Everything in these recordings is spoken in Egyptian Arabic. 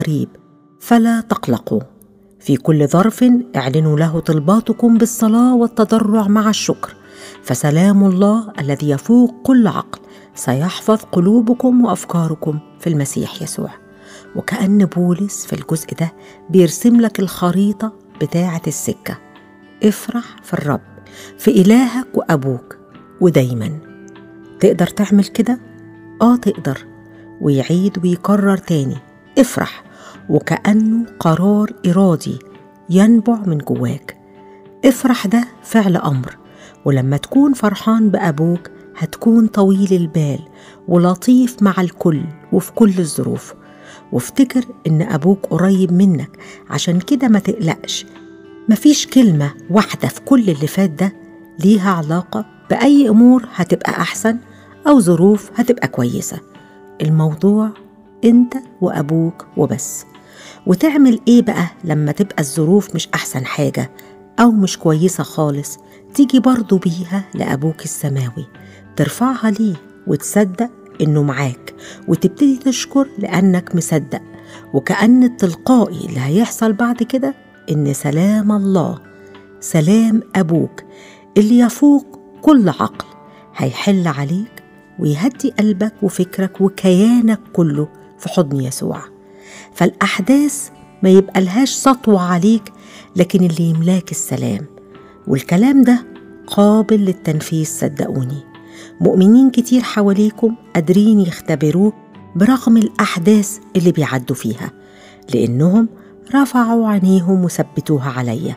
قريب فلا تقلقوا في كل ظرف اعلنوا له طلباتكم بالصلاه والتضرع مع الشكر فسلام الله الذي يفوق كل عقل سيحفظ قلوبكم وافكاركم في المسيح يسوع وكأن بولس في الجزء ده بيرسم لك الخريطة بتاعة السكة افرح في الرب في إلهك وأبوك ودايما تقدر تعمل كده؟ آه تقدر ويعيد ويكرر تاني افرح وكأنه قرار إرادي ينبع من جواك افرح ده فعل أمر ولما تكون فرحان بأبوك هتكون طويل البال ولطيف مع الكل وفي كل الظروف وافتكر إن أبوك قريب منك عشان كده ما تقلقش مفيش كلمة واحدة في كل اللي فات ده ليها علاقة بأي أمور هتبقى أحسن أو ظروف هتبقى كويسة الموضوع أنت وأبوك وبس وتعمل إيه بقى لما تبقى الظروف مش أحسن حاجة أو مش كويسة خالص تيجي برضو بيها لأبوك السماوي ترفعها ليه وتصدق إنه معاك وتبتدي تشكر لأنك مصدق وكأن التلقائي اللي هيحصل بعد كده إن سلام الله سلام أبوك اللي يفوق كل عقل هيحل عليك ويهدي قلبك وفكرك وكيانك كله في حضن يسوع فالأحداث ما يبقى لهاش سطوة عليك لكن اللي يملاك السلام والكلام ده قابل للتنفيذ صدقوني مؤمنين كتير حواليكم قادرين يختبروه برغم الأحداث اللي بيعدوا فيها لأنهم رفعوا عينيهم وثبتوها عليا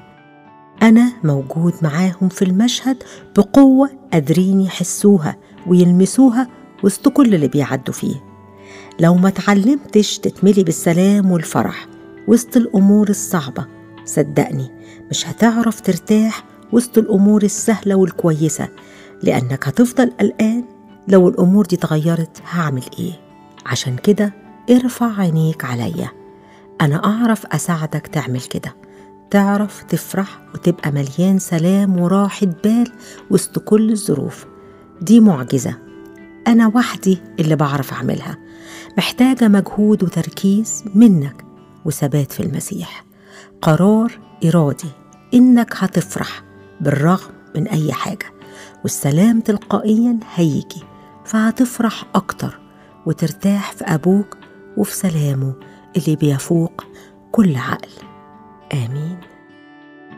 أنا موجود معاهم في المشهد بقوة قادرين يحسوها ويلمسوها وسط كل اللي بيعدوا فيه لو ما تعلمتش تتملي بالسلام والفرح وسط الأمور الصعبة صدقني مش هتعرف ترتاح وسط الأمور السهلة والكويسة لأنك هتفضل قلقان لو الأمور دي اتغيرت هعمل إيه عشان كده ارفع عينيك عليا أنا أعرف أساعدك تعمل كده تعرف تفرح وتبقى مليان سلام وراحة بال وسط كل الظروف دي معجزة أنا وحدي اللي بعرف أعملها محتاجة مجهود وتركيز منك وثبات في المسيح قرار إرادي إنك هتفرح بالرغم من أي حاجة والسلام تلقائيا هيجي فهتفرح أكتر وترتاح في أبوك وفي سلامه اللي بيفوق كل عقل آمين